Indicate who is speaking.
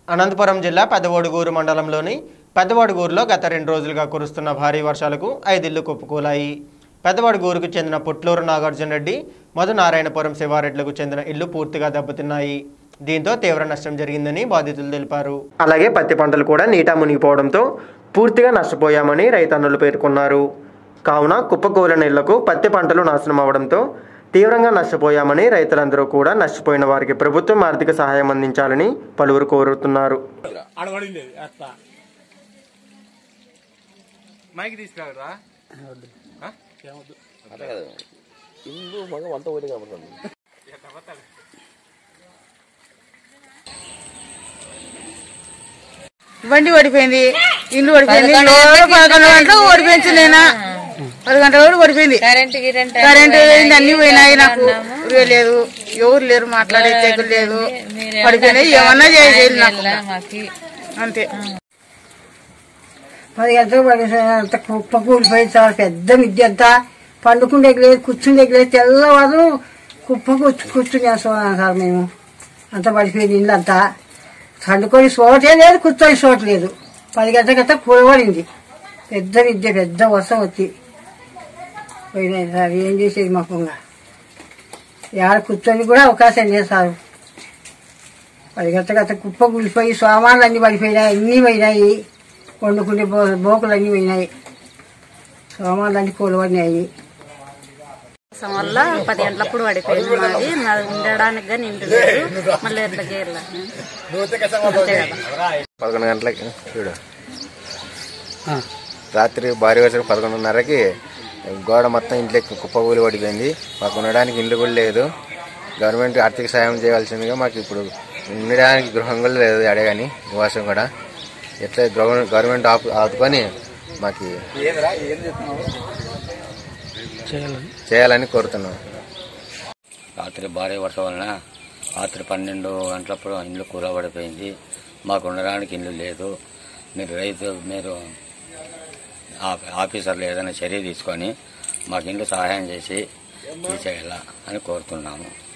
Speaker 1: అనంతపురం జిల్లా పెద్దవడుగూరు మండలంలోని పెద్దవడుగూరులో గత రెండు రోజులుగా కురుస్తున్న భారీ వర్షాలకు ఐదిళ్లు కుప్పకూలాయి పెద్దవడుగూరుకు చెందిన పుట్లూరు నాగార్జున రెడ్డి మధునారాయణపురం శివారెడ్లకు చెందిన ఇల్లు పూర్తిగా దెబ్బతిన్నాయి దీంతో తీవ్ర నష్టం జరిగిందని బాధితులు తెలిపారు అలాగే పత్తి పంటలు కూడా నీటా మునిగిపోవడంతో పూర్తిగా నష్టపోయామని రైతన్నులు పేర్కొన్నారు కావున కుప్పకూలిన ఇళ్లకు పత్తి పంటలు నాశనం అవడంతో తీవ్రంగా నష్టపోయామని రైతులందరూ కూడా నష్టపోయిన వారికి ప్రభుత్వం ఆర్థిక సహాయం అందించాలని పలువురు కోరుతున్నారు
Speaker 2: ఆడబడింది అట్లా మైక్ తీసుకురాగరా
Speaker 3: ఇల్లు మగ వంట ఒకటి కనపడుతుంది
Speaker 4: బండి ఓడిపోయింది ఇల్లు ఓడిపోయింది లోపల పదకొండు గంటలకు ఓడిపోయింది నేను పది గంటల వరకు ఓడిపోయింది
Speaker 5: కరెంట్ గిరెంట్
Speaker 4: కరెంట్ పోయింది అన్ని పోయినాయి నాకు ఊరే లేదు ఎవరు లేరు మాట్లాడే తెగులు లేదు పడిపోయినాయి ఏమన్నా చేయాలి నాకు
Speaker 5: మాకి
Speaker 4: అంతే
Speaker 6: పది గంటలకు పడేసాను అంత కుప్ప కూలిపోయి చాలా పెద్ద మిద్ది అంతా పండుకుండే లేదు కూర్చుండే లేదు తెల్లవారు కుప్ప కూర్చు కూర్చుని సార్ మేము అంత పడిపోయింది ఇల్లు అంతా పండుకొని చోటే లేదు కూర్చొని చోటు లేదు పది గంటలకంతా కూలబడింది పెద్ద విద్య పెద్ద వర్షం వచ్చి పోయినాయి సార్ ఏం చేసేది మాకు ఇంకా ఏడ కూర్చొని కూడా అవకాశం లేదు సార్ పది గంటలకంతా కుప్ప కూలిపోయి సామాన్లు అన్ని పడిపోయినాయి అన్నీ పోయినాయి వండుకునే బో బోకులు అన్నీ పోయినాయి సామాన్లు అన్ని కూలబడినాయి
Speaker 7: వర్షం వల్ల పది గంటలప్పుడు పడిపోయింది మాది మాది ఉండడానికి కానీ ఇంటి లేదు మళ్ళీ ఎట్లా చేయాలి అంతే కదా
Speaker 3: పదకొండు గంటలకి చూడు రాత్రి భారీ వర్షం పదకొండున్నరకి గోడ మొత్తం ఇంట్లోకి కుప్పకూలి పడిపోయింది మాకు ఉండడానికి ఇల్లు కూడా లేదు గవర్నమెంట్ ఆర్థిక సాయం చేయవలసిందిగా మాకు ఇప్పుడు ఉండడానికి గృహం కూడా లేదు అడే కానీ నివాసం కూడా ఎట్లా గవర్నమెంట్ గవర్నమెంట్ ఆపు ఆదుకొని మాకు చేయాలని కోరుతున్నాం
Speaker 8: రాత్రి భారీ వర్షం వలన రాత్రి పన్నెండు గంటలప్పుడు ఇల్లు కూలబడిపోయింది మాకు ఉండడానికి ఇల్లు లేదు మీరు రైతు మీరు ఆ- ఆఫీసర్లు ఏదైనా చర్య తీసుకొని మాకు ఇల్లు సహాయం చేసి తీసేయాలా అని కోరుతున్నాము